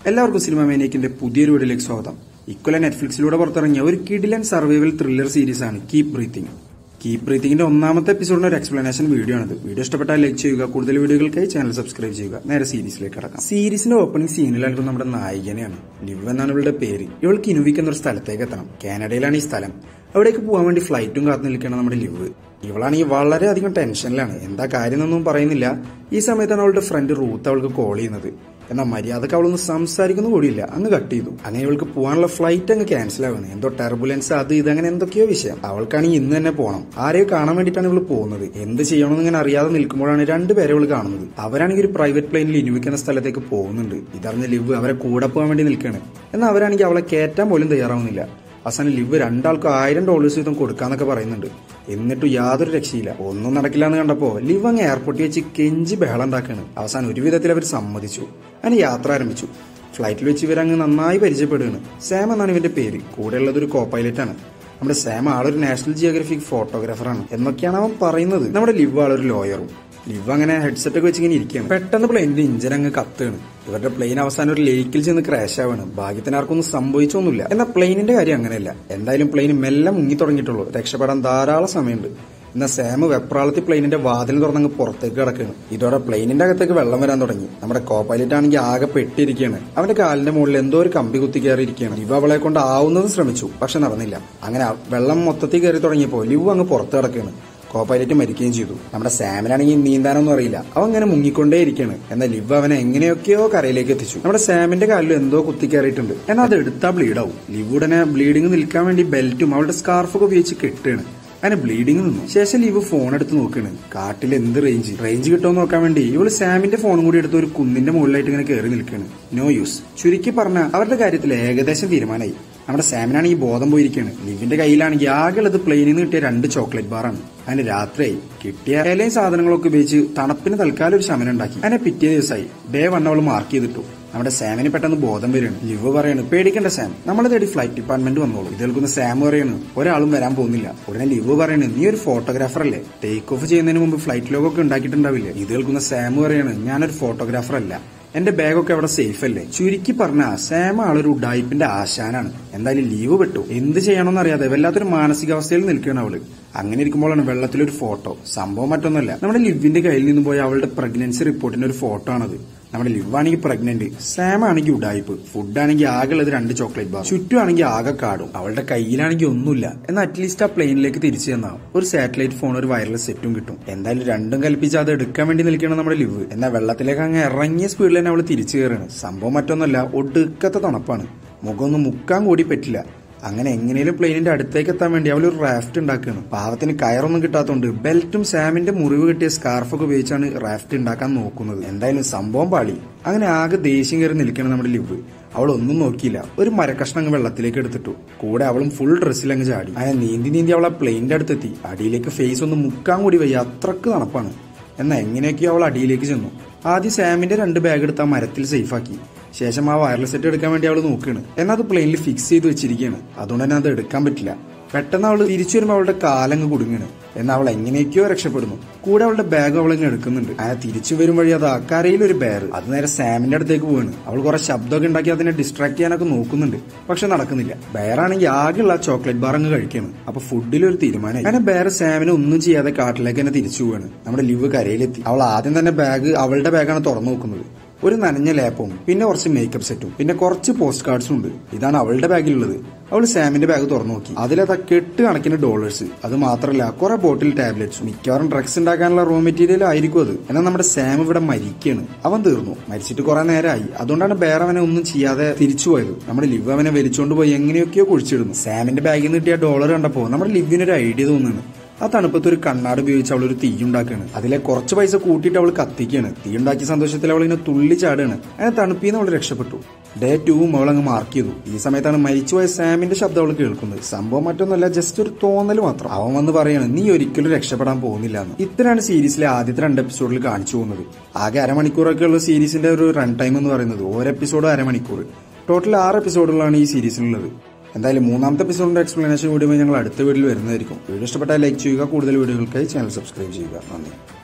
എല്ലാവർക്കും സിനിമ മേനേക്കിന്റെ പുതിയൊരു വീഡിയോയിലേക്ക് സ്വാഗതം ഇക്കൊല്ലം നെറ്റ്ഫ്ലിക്സിലൂടെ പുറത്തിറങ്ങിയ ഒരു കിഡിലൻ സർവൈവൽ ത്രില്ലർ സീരീസ് ആണ് കീപ് ബ്രീത്തിങ് കീപ് ബ്രീത്തിങ്ങിന്റെ ഒന്നാമത്തെ എപ്പിസോഡിന്റെ ഒരു എക്സ്പ്ലനേഷൻ വീഡിയോ ആണിത് വീഡിയോ ഇഷ്ടപ്പെട്ടാൽ ലൈക്ക് ചെയ്യുക കൂടുതൽ വീഡിയോകൾക്കായി ചാനൽ സബ്സ്ക്രൈബ് ചെയ്യുക നേരെ സീരീസിലേക്ക് കടക്കാം സീരീസിന്റെ ഓപ്പണിംഗ് സീനിലായിട്ട് നമ്മുടെ നായികനെയാണ് ലിവ് എന്നാണ് ഇവളുടെ പേര് ഇവൾക്ക് ഇനുവിക്കുന്ന ഒരു സ്ഥലത്തേക്ക് എത്തണം കാനഡയിലാണ് ഈ സ്ഥലം അവിടേക്ക് പോകാൻ വേണ്ടി ഫ്ലൈറ്റും കാത്തു നിൽക്കണം നമ്മുടെ ലിവ് ഇവളാണെങ്കിൽ വളരെയധികം ടെൻഷനിലാണ് എന്താ കാര്യം എന്നൊന്നും പറയുന്നില്ല ഈ സമയത്താണ് അവളുടെ ഫ്രണ്ട് റൂത്ത് അവൾക്ക് കോൾ ചെയ്യുന്നത് എന്നാൽ മര്യാദക്ക് അവളൊന്നും സംസാരിക്കുന്ന കൂടിയില്ല അങ്ങ് കട്ട് ചെയ്തു അങ്ങനെ ഇവൾക്ക് പോകാനുള്ള ഫ്ലൈറ്റ് അങ്ങ് ക്യാൻസൽ ആവുന്നത് എന്തോ ടെർബുലൻസ് അത് ഇത് അങ്ങനെ എന്തൊക്കെയോ വിഷയം അവൾക്കാണെങ്കിൽ ഇന്ന് തന്നെ പോകണം ആരെയോ കാണാൻ വേണ്ടിയിട്ടാണ് ഇവൾ പോകുന്നത് എന്ത് ചെയ്യണമെന്ന് ഇങ്ങനെ അറിയാതെ നിൽക്കുമ്പോഴാണ് രണ്ടുപേരെ ഇവൾ കാണുന്നത് അവരാണെങ്കിൽ ഒരു പ്രൈവറ്റ് പ്ലെയിനിൽ ഇനുവിക്കുന്ന സ്ഥലത്തേക്ക് പോകുന്നുണ്ട് ഇതറിഞ്ഞ ലിവ് അവരെ കൂടെ പോകാൻ വേണ്ടി നിൽക്കുകയാണ് എന്നാൽ അവരാണെങ്കിൽ അവളെ കയറ്റാൻ പോലും തയ്യാറാവുന്നില്ല അവസാനം ലിവ് രണ്ടാൾക്കും ആയിരം ഡോളേഴ്സ് വീതം കൊടുക്കാന്നൊക്കെ പറയുന്നുണ്ട് എന്നിട്ടും യാതൊരു രക്ഷയില്ല ഒന്നും നടക്കില്ല എന്ന് കണ്ടപ്പോ ലിവ് അങ്ങ് എയർപോർട്ടിൽ വെച്ച് കെഞ്ചി ബഹളം ഉണ്ടാക്കാണ് അവസാനം ഒരു വിധത്തിൽ അവർ സമ്മതിച്ചു അങ്ങനെ യാത്ര ആരംഭിച്ചു ഫ്ലൈറ്റിൽ വെച്ച് ഇവരങ്ങ് നന്നായി പരിചയപ്പെടുകയാണ് സാം എന്നാണ് ഇവന്റെ പേര് കൂടെയുള്ളത് ഒരു കോ പൈലറ്റ് ആണ് നമ്മുടെ സാം ആളൊരു നാഷണൽ ജിയോഗ്രഫിക് ഫോട്ടോഗ്രാഫറാണ് എന്നൊക്കെയാണ് അവൻ പറയുന്നത് നമ്മുടെ ലിവ് ആളൊരു ലോയറും ലിവ് അങ്ങനെ ഹെഡ്സെറ്റ് ഒക്കെ വെച്ച് ഇങ്ങനെ ഇരിക്കുകയാണ് പെട്ടെന്ന് പ്ലെയിനിന്റെ ഇഞ്ചൻ അങ്ങ് കത്തുകയാണ് ഇവരുടെ പ്ലെയിൻ അവസാനം ഒരു ലേക്കിൽ ചെന്ന് ക്രാഷ് ആവാണ് ഭാഗ്യത്തിന് ആർക്കൊന്നും സംഭവിച്ചൊന്നുമില്ല എന്നാൽ പ്ലെയിനിന്റെ കാര്യം അങ്ങനെയല്ല എന്തായാലും പ്ലെയിൻ മെല്ലെ മുങ്ങി തുടങ്ങിയിട്ടുള്ളൂ രക്ഷപ്പെടാൻ ധാരാളം സമയമുണ്ട് എന്നാൽ സാം വെപ്രാളത്തിൽ പ്ലെയിനിന്റെ വാതിൽ തുറന്നങ്ങ് പുറത്തേക്ക് കിടക്കുകയാണ് ഇതോടെ പ്ലെയിനിന്റെ അകത്തേക്ക് വെള്ളം വരാൻ തുടങ്ങി നമ്മുടെ കോ പൈലറ്റ് ആണെങ്കിൽ ആകെ പെട്ടിരിക്കുകയാണ് അവന്റെ കാലിന്റെ മുകളിൽ എന്തോ ഒരു കമ്പി കുത്തി കയറിയിരിക്കുകയാണ് ലിവ് അവളെ കൊണ്ട് ആവുന്നതും ശ്രമിച്ചു പക്ഷെ നടന്നില്ല അങ്ങനെ ആ വെള്ളം മൊത്തത്തിൽ കയറി തുടങ്ങിയപ്പോൾ ലിവ് അങ്ങ് പുറത്ത് കിടക്കുകയാണ് കോ പൈലറ്റ് മരിക്കുകയും ചെയ്തു നമ്മുടെ സാമിനാണെങ്കിൽ നീന്താനൊന്നും അറിയില്ല അവൻ അങ്ങനെ മുങ്ങിക്കൊണ്ടേ ഇരിക്കുകയാണ് എന്നാൽ ലിവ് അവനെ എങ്ങനെയൊക്കെയോ കരയിലേക്ക് എത്തിച്ചു നമ്മുടെ സാമിന്റെ കാലിൽ എന്തോ കുത്തി കയറിയിട്ടുണ്ട് എന്നാൽ അത് എടുത്താൽ ബ്ലീഡ് ആവും ലിവ് ഉടനെ ബ്ലീഡിങ് നിൽക്കാൻ വേണ്ടി ബെൽറ്റും അവളുടെ സ്കാർഫൊക്കെ ഉപയോഗിച്ച് കെട്ടുകയാണ് അങ്ങനെ ബ്ലീഡിങ് നിന്നു ശേഷം ലിവ് ഫോൺ എടുത്ത് നോക്കുകയാണ് കാട്ടിൽ എന്ത് റേഞ്ച് റേഞ്ച് കിട്ടുമോ നോക്കാൻ വേണ്ടി ഇവള് സാമിന്റെ ഫോണും കൂടി എടുത്ത് ഒരു കുന്നിന്റെ മുകളിലായിട്ട് ഇങ്ങനെ കയറി നിൽക്കുകയാണ് നോ യൂസ് ചുരുക്കി പറഞ്ഞ അവരുടെ കാര്യത്തിൽ ഏകദേശം തീരുമാനമായി നമ്മുടെ സാമിനാണെങ്കിൽ ബോധം പോയിരിക്കുകയാണ് ലിവിന്റെ കയ്യിലാണെങ്കിൽ ആകെയുള്ളത് പ്ലെയിനിൽ നിന്ന് കിട്ടിയ രണ്ട് ചോക്ലേറ്റ് ബാറാണ് അതിന് രാത്രിയായി കിട്ടിയ ഇലയും സാധനങ്ങളൊക്കെ ഉപയോഗിച്ച് തണുപ്പിന് തൽക്കാലം ഒരു ശമനം ഉണ്ടാക്കി അതിനെ പിറ്റേ ദിവസമായി ഡേ വൺ അവൾ മാർക്ക് ചെയ്തിട്ടു നമ്മുടെ സാമിന് പെട്ടെന്ന് ബോധം വരികയാണ് ലിവ് പറയാണ് പേടിക്കണ്ട സാം നമ്മളെ തേടി ഫ്ലൈറ്റ് ഡിപ്പാർട്ട്മെന്റ് വന്നോളൂ ഇത് കേൾക്കുന്ന സാം പറയാണ് ഒരാളും വരാൻ പോകുന്നില്ല ഉടനെ ലിവ് പറയാണ് നീ ഒരു ഫോട്ടോഗ്രാഫർ അല്ലേ ടേക്ക് ഓഫ് ചെയ്യുന്നതിന് മുമ്പ് ഫ്ലൈറ്റ് ലോഗൊക്കെ ഉണ്ടാക്കിയിട്ടുണ്ടാവില്ലേ ഇത് കേൾക്കുന്ന സാം പറയാണ് ഞാനൊരു ഫോട്ടോഗ്രാഫർ അല്ല എന്റെ ബാഗൊക്കെ അവിടെ സേഫ് അല്ലേ ചുരുക്കി പറഞ്ഞ സാം ആളൊരു ഉഡായിപ്പിന്റെ ആശാനാണ് എന്തായാലും ലീവ് പെട്ടു എന്ത് ചെയ്യണമെന്ന് അറിയാതെ വല്ലാത്തൊരു മാനസികാവസ്ഥയിൽ നിൽക്കുകയാണ് അവള് അങ്ങനെ ഇരിക്കുമ്പോഴാണ് വെള്ളത്തിലൊരു ഫോട്ടോ സംഭവം മറ്റൊന്നുമല്ല നമ്മുടെ ലിവിന്റെ കയ്യിൽ നിന്ന് പോയ അവളുടെ പ്രഗ്നൻസി റിപ്പോർട്ടിന്റെ ഒരു ഫോട്ടോ ആണത് നമ്മുടെ ലിവ് ആണെങ്കിൽ പ്രഗ്നന്റ് സാം ആണെങ്കിൽ ഉഡായിപ്പ് ഫുഡ് ആണെങ്കിൽ ആകെ ഉള്ളത് രണ്ട് ചോക്ലേറ്റ് ബാർ ചുറ്റും ആണെങ്കിൽ ആകെ കാടും അവളുടെ കയ്യിലാണെങ്കിൽ ഒന്നുമില്ല എന്നാൽ അറ്റ്ലീസ്റ്റ് ആ പ്ലെയിനിലേക്ക് തിരിച്ചു തന്നാ ഒരു സാറ്റലൈറ്റ് ഫോൺ ഒരു വയർലെസ് സെറ്റും കിട്ടും എന്തായാലും രണ്ടും കൽപ്പിച്ച് അത് എടുക്കാൻ വേണ്ടി നിൽക്കണം നമ്മുടെ ലിവ് എന്നാൽ വെള്ളത്തിലേക്ക് അങ്ങ് ഇറങ്ങിയ സ്പീഡിൽ തന്നെ അവൾ തിരിച്ചു കയറാണ് സംഭവം മറ്റൊന്നുമല്ല ഒടുക്കത്തെ തണുപ്പാണ് മുഖമൊന്നും മുക്കാൻ കൂടി പറ്റില്ല അങ്ങനെ എങ്ങനെയും പ്ലെയിനിന്റെ അടുത്തേക്ക് എത്താൻ വേണ്ടി അവളൊരു റാഫ്റ്റ് ഉണ്ടാക്കുകയാണ് പാവത്തിന് കയറൊന്നും കിട്ടാത്തതുകൊണ്ട് ബെൽറ്റും സാമിന്റെ മുറിവ് കിട്ടിയ സ്കാർഫൊക്കെ ഉപയോഗിച്ചാണ് റാഫ്റ്റ് ഉണ്ടാക്കാൻ നോക്കുന്നത് എന്തായാലും സംഭവം പാളി അങ്ങനെ ആകെ ദേഷ്യം കയറി നിൽക്കണം നമ്മുടെ ലിവ് അവൾ ഒന്നും നോക്കിയില്ല ഒരു മരക്കഷ്ണം അങ്ങ് വെള്ളത്തിലേക്ക് എടുത്തിട്ടു കൂടെ അവളും ഫുൾ ഡ്രസ്സിൽ അങ്ങ് ചാടി അങ്ങനെ നീന്തി നീന്തി അവൾ ആ പ്ലെയിനിന്റെ അടുത്തെത്തി അടിയിലേക്ക് ഫേസ് ഒന്ന് മുക്കാൻ കൂടി വയ്യ അത്രക്ക് തണുപ്പാണ് എന്നാൽ എങ്ങനെയൊക്കെയോ അവൾ അടിയിലേക്ക് ചെന്നു ആദ്യം സാമിന്റെ രണ്ട് ബാഗ് എടുത്ത് ആ മരത്തിൽ സേഫാക്കി ശേഷം ആ വയർലെസ് സെറ്റ് എടുക്കാൻ വേണ്ടി അവൾ നോക്കുകയാണ് എന്നാൽ അത് പ്ലെയിനിൽ ഫിക്സ് ചെയ്ത് വെച്ചിരിക്കുകയാണ് അതുകൊണ്ട് തന്നെ അത് എടുക്കാൻ പറ്റില്ല പെട്ടെന്ന് അവൾ തിരിച്ചു വരുമ്പോൾ അവളുടെ കാലങ്ങ് കുടുങ്ങുകയാണ് എന്നാൽ അവൾ എങ്ങനെയൊക്കെയോ രക്ഷപ്പെടുന്നു കൂടെ അവളുടെ ബാഗ് അവൾ ഇങ്ങനെ എടുക്കുന്നുണ്ട് അങ്ങനെ തിരിച്ചു വരും വഴി അത് അക്കരയിൽ ഒരു ബാഗ് അത് നേരെ സാമിന്റെ അടുത്തേക്ക് പോവാണ് അവൾ കുറെ ശബ്ദമൊക്കെ ഉണ്ടാക്കി അതിനെ ഡിസ്ട്രാക്ട് ചെയ്യാനൊക്കെ നോക്കുന്നുണ്ട് പക്ഷെ നടക്കുന്നില്ല ബെയറാണെങ്കിൽ ആകെയുള്ള ചോക്ലേറ്റ് ബാർ അങ്ങ് കഴിക്കുകയാണ് അപ്പൊ ഫുഡിൽ ഒരു തീരുമാനമായി അങ്ങനെ ബെയർ സാമിനെ ഒന്നും ചെയ്യാതെ കാട്ടിലേക്ക് തന്നെ തിരിച്ചു പോവാണ് നമ്മുടെ ലിവ് കരയിലെത്തി അവൾ ആദ്യം തന്നെ ബാഗ് അവളുടെ ബാഗാണ് തുറന്നു നോക്കുന്നത് ഒരു നനഞ്ഞ ലാപ്പും പിന്നെ കുറച്ച് മേക്കപ്പ് സെറ്റും പിന്നെ കുറച്ച് പോസ്റ്റ് കാർഡ്സും ഉണ്ട് ഇതാണ് അവളുടെ ബാഗിലുള്ളത് അവൾ സാമിന്റെ ബാഗ് തുറന്നു നോക്കി അതിലതാ കെട്ട് കണക്കിന് ഡോളേഴ്സ് അത് മാത്രമല്ല കുറെ ബോട്ടിൽ ടാബ്ലറ്റ്സ് മിക്കവാറും ഡ്രഗ്സ് ഉണ്ടാക്കാനുള്ള റോ മെറ്റീരിയൽ ആയിരിക്കും അത് എന്നാൽ നമ്മുടെ സാം ഇവിടെ മരിക്കുകയാണ് അവൻ തീർന്നു മരിച്ചിട്ട് കുറെ നേരമായി അതുകൊണ്ടാണ് ബേർ അവനെ ഒന്നും ചെയ്യാതെ തിരിച്ചു പോയത് നമ്മുടെ ലിവ് അവനെ വലിച്ചുകൊണ്ട് പോയി എങ്ങനെയൊക്കെയോ കുഴിച്ചിടുന്നു സാമിന്റെ ബാഗിൽ നിന്ന് കിട്ടിയ ഡോളർ കണ്ടപ്പോൾ നമ്മുടെ ലിവിനൊരു ഐഡിയ തോന്നുന്നു ആ തണുപ്പത്ത് ഒരു കണ്ണാട് ഉപയോഗിച്ച് അവൾ ഒരു തീ ഉണ്ടാക്കുകയാണ് അതിലെ കുറച്ച് പൈസ കൂട്ടിയിട്ട് അവൾ കത്തിക്കുകയാണ് തീ ഉണ്ടാക്കിയ സന്തോഷത്തിൽ അവൾ ഇങ്ങനെ തുള്ളി ചാടുകയാണ് അങ്ങനെ തണുപ്പിന്ന് അവൾ രക്ഷപ്പെട്ടു ഡേ ടൂവും അവൾ അങ്ങ് മാർക്ക് ചെയ്തു ഈ സമയത്താണ് മരിച്ചുപോയ സാമിന്റെ ശബ്ദം അവൾ കേൾക്കുന്നത് സംഭവം മറ്റൊന്നുമല്ല ജസ്റ്റ് ഒരു തോന്നൽ മാത്രം അവൻ വന്ന് പറയാണ് നീ ഒരിക്കലും രക്ഷപ്പെടാൻ പോകുന്നില്ല എന്ന് ഇത്രയാണ് സീരീസിലെ ആദ്യത്തെ രണ്ട് എപ്പിസോഡിൽ കാണിച്ചു പോകുന്നത് ആകെ അരമണിക്കൂറൊക്കെ ഉള്ള സീരീസിന്റെ ഒരു റൺ ടൈം എന്ന് പറയുന്നത് ഓരോ എപ്പിസോഡ് അരമണിക്കൂർ ടോട്ടൽ ആറ് എപ്പിസോഡുകളാണ് ഈ സീരീസിലുള്ളത് എന്തായാലും മൂന്നാമത്തെ എപ്പിസോഡിന്റെ എക്സ്പ്ലനേഷൻ വീഡിയോ ഞങ്ങൾ അടുത്ത വീഡിയോയിൽ വരുന്നതായിരിക്കും വീഡിയോ ഇഷ്ടപ്പെട്ടാൽ ലൈക്ക് ചെയ്യുക കൂടുതൽ വീഡിയോകൾക്കായി ചാനൽ സബ്സ്ക്രൈബ് ചെയ്യുക നന്ദി